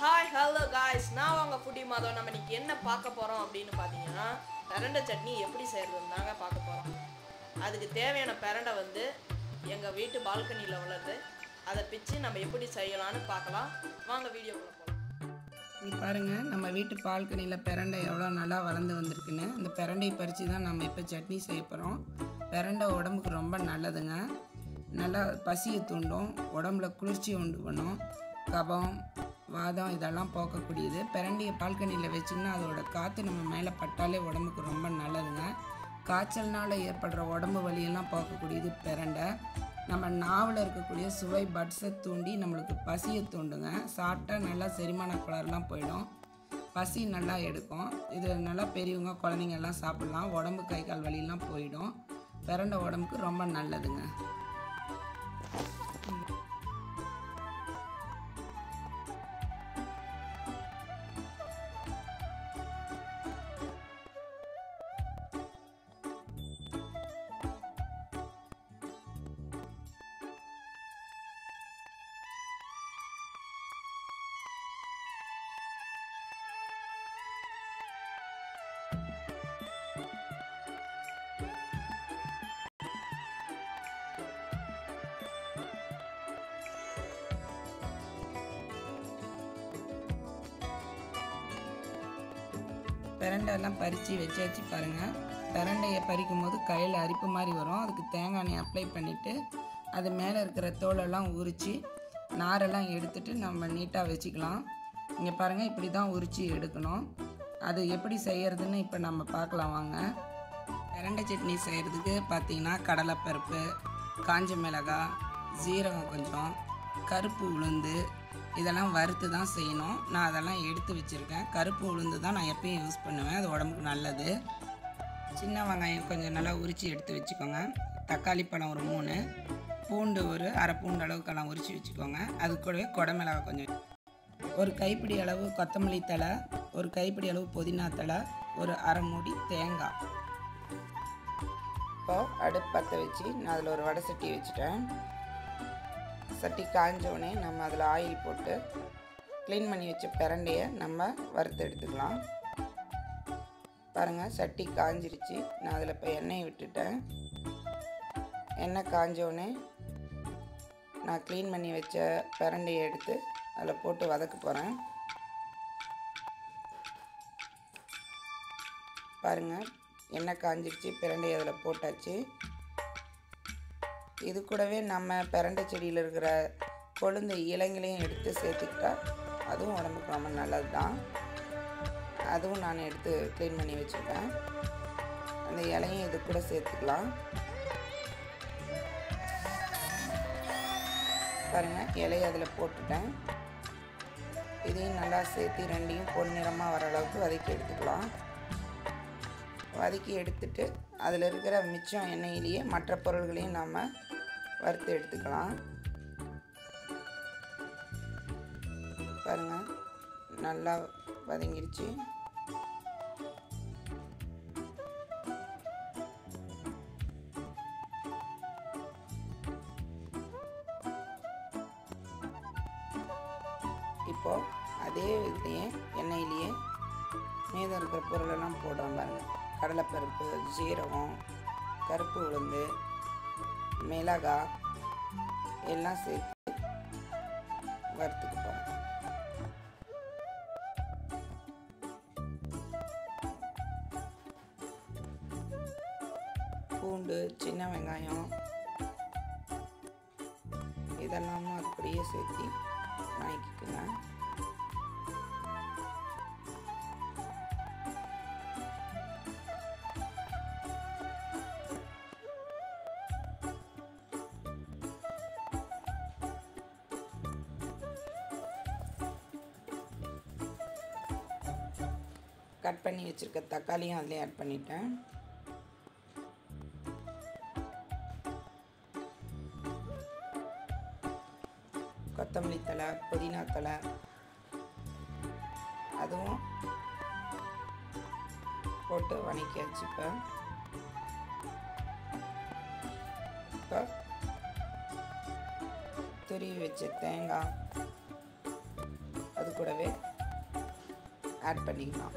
hi hello guys நான் வாங்க foodie Madhavan நம்ம இன்னைக்கு என்ன பார்க்க போகிறோம் அப்படின்னு பார்த்தீங்கன்னா பிரண்டை சட்னி எப்படி செய்கிறதுன்னு தாங்க பார்க்க போகிறோம் அதுக்கு தேவையான பிரண்டை வந்து எங்கள் வீட்டு பால்கனியில் உள்ளது அதை பிச்சு நம்ம எப்படி செய்யலாம்னு பார்க்கலாம் வாங்க வீடியோக்குள்ள போகலாம் இங்க பாருங்க நம்ம வீட்டு பால்கனியில் பிரண்டை எவ்வளோ நல்லா வளர்ந்து வந்திருக்குன்னு இந்த பிரண்டையை பறித்து தான் நம்ம இப்போ சட்னி செய்ய போகிறோம் பிரண்டை உடம்புக்கு ரொம்ப நல்லதுங்க நல்லா பசியை தூண்டும் உடம்புல குளிர்ச்சி உண்டு பண்ணும் கபம் வாதம் இதெல்லாம் போக்கக்கூடியது பிரண்டையை பால்கனியில் வச்சிங்கன்னா அதோட காற்று நம்ம மேலே பட்டாலே உடம்புக்கு ரொம்ப நல்லதுங்க காய்ச்சல்னால ஏற்படுற உடம்பு வலியெல்லாம் போக்கக்கூடியது பிரண்டை நம்ம நாவில் இருக்கக்கூடிய சுவை பட்ஸை தூண்டி நம்மளுக்கு பசியை தூண்டுங்க சாப்பிட்டா நல்லா செரிமான குளர்லாம் போயிடும் பசி நல்லா எடுக்கும் இது நல்லா பெரியவங்க குழந்தைங்க எல்லாம் சாப்பிடலாம் உடம்பு கை கால் வலியெல்லாம் போயிடும் பிரண்டை உடம்புக்கு ரொம்ப நல்லதுங்க பிரண்டை எல்லாம் பறித்து வச்சாச்சு பாருங்கள் பிரண்டையை பறிக்கும் போது கையில் அரிப்பு மாதிரி வரும் அதுக்கு தேங்காய் எண்ணெய் அப்ளை பண்ணிவிட்டு அது மேலே இருக்கிற தோலெல்லாம் உரித்து நாரெல்லாம் எடுத்துட்டு நம்ம நீட்டாக வச்சுக்கலாம் இங்கே பாருங்கள் இப்படி தான் உரித்து எடுக்கணும் அது எப்படி செய்யறதுன்னு இப்போ நம்ம பார்க்கலாம் வாங்க பிரண்டை சட்னி செய்கிறதுக்கு பார்த்தீங்கன்னா கடலைப்பருப்பு காஞ்ச மிளகாய் ஜீரகம் கொஞ்சம் கருப்பு உளுந்து இதெல்லாம் வறுத்து தான் செய்யணும் நான் அதெல்லாம் எடுத்து வச்சுருக்கேன் கருப்பு உளுந்து தான் நான் எப்பயும் யூஸ் பண்ணுவேன் அது உடம்புக்கு நல்லது சின்ன வெங்காயம் கொஞ்சம் நல்லா உரித்து எடுத்து வச்சுக்கோங்க தக்காளி பழம் ஒரு மூணு பூண்டு ஒரு அரை பூண்டு அளவுக்கெல்லாம் உரித்து வச்சுக்கோங்க அது கூடவே குடமிளகாய் கொஞ்சம் ஒரு கைப்பிடி அளவு கொத்தமல்லி தழை ஒரு கைப்பிடி அளவு புதினா தழை ஒரு அரை மூடி தேங்காய் இப்போ அடுப்பு பற்ற வச்சு நான் அதில் ஒரு வடை சட்டி வச்சுட்டேன் சட்டி காஞ்சோடனே நம்ம அதில் ஆயில் போட்டு க்ளீன் பண்ணி வச்ச பிரண்டையை நம்ம வறுத்து எடுத்துக்கலாம் பாருங்கள் சட்டி காஞ்சிருச்சு நான் அதில் இப்போ எண்ணெயை விட்டுட்டேன் எண்ணெய் காஞ்சோடனே நான் க்ளீன் பண்ணி வச்ச பிரண்டையை எடுத்து அதில் போட்டு வதக்க போகிறேன் பாருங்கள் எண்ணெய் காஞ்சிருச்சு பிரண்டையை அதில் போட்டாச்சு இது கூடவே நம்ம பிரண்டை செடியில் இருக்கிற கொழுந்த இலைங்களையும் எடுத்து சேர்த்துக்கிட்டா அதுவும் உடம்புக்கு ரொம்ப நல்லது தான் அதுவும் நான் எடுத்து க்ளீன் பண்ணி வச்சுருக்கேன் அந்த இலையும் இது கூட சேர்த்துக்கலாம் பாருங்கள் இலையை அதில் போட்டுட்டேன் இதையும் நல்லா சேர்த்து ரெண்டையும் பொன்னிறமாக வர அளவுக்கு வதக்கி எடுத்துக்கலாம் வதக்கி எடுத்துட்டு அதில் இருக்கிற மிச்சம் எண்ணெயிலேயே மற்ற பொருள்களையும் நாம் வறுத்து எடுத்துக்கலாம் பாருங்கள் நல்லா வதங்கிருச்சு இப்போது அதே இதுலேயே எண்ணெயிலேயே மீதம் இருக்கிற பொருளெல்லாம் போடுறோம் பாருங்கள் கடலைப்பருப்பு ஜீரகம் கருப்பு உளுந்து மிளகாய் எல்லாம் சேர்த்து வறுத்துக்க போகிறேன் பூண்டு சின்ன வெங்காயம் இதெல்லாமும் அப்படியே சேர்த்து வணக்கிக்குங்க கட் பண்ணி வச்சுருக்க தக்காளியும் அதிலே ஆட் பண்ணிட்டேன் கொத்தமல்லி தழை புதினா தழை அதுவும் போட்டு வணக்கியாச்சு இப்போ இப்போ துருவி வச்ச தேங்காய் அது கூடவே ஆட் பண்ணிக்கலாம்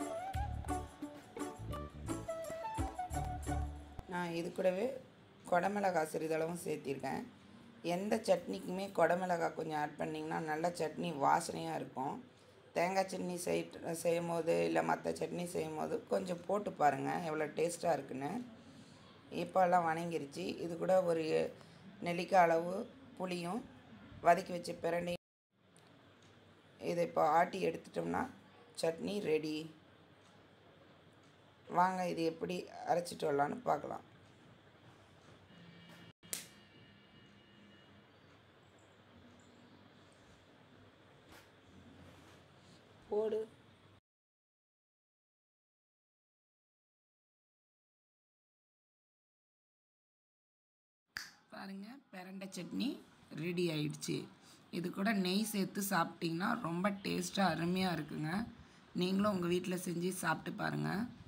நான் இது கூடவே குடமிளகாய் சிறிதளவும் சேர்த்திருக்கேன் எந்த சட்னிக்குமே குடமிளகாய் கொஞ்சம் ஆட் பண்ணிங்கன்னா நல்ல சட்னி வாசனையாக இருக்கும் தேங்காய் சட்னி செய் செய்யும் போது இல்லை மற்ற சட்னி செய்யும் போது கொஞ்சம் போட்டு பாருங்கள் எவ்வளோ டேஸ்ட்டாக இருக்குன்னு இப்போல்லாம் வணங்கிருச்சு இது கூட ஒரு நெல்லிக்காய் அளவு புளியும் வதக்கி வச்ச பிரண்டையும் இதை இப்போ ஆட்டி எடுத்துட்டோம்னா சட்னி ரெடி வாங்க இது எப்படி அரைச்சிட்டு வரலான்னு பார்க்கலாம் போடு பாருங்கள் பிரண்டை சட்னி ரெடி ஆயிடுச்சு இது கூட நெய் சேர்த்து சாப்பிட்டிங்கன்னா ரொம்ப டேஸ்ட்டாக அருமையாக இருக்குங்க நீங்களும் உங்கள் வீட்டில் செஞ்சு சாப்பிட்டு பாருங்கள்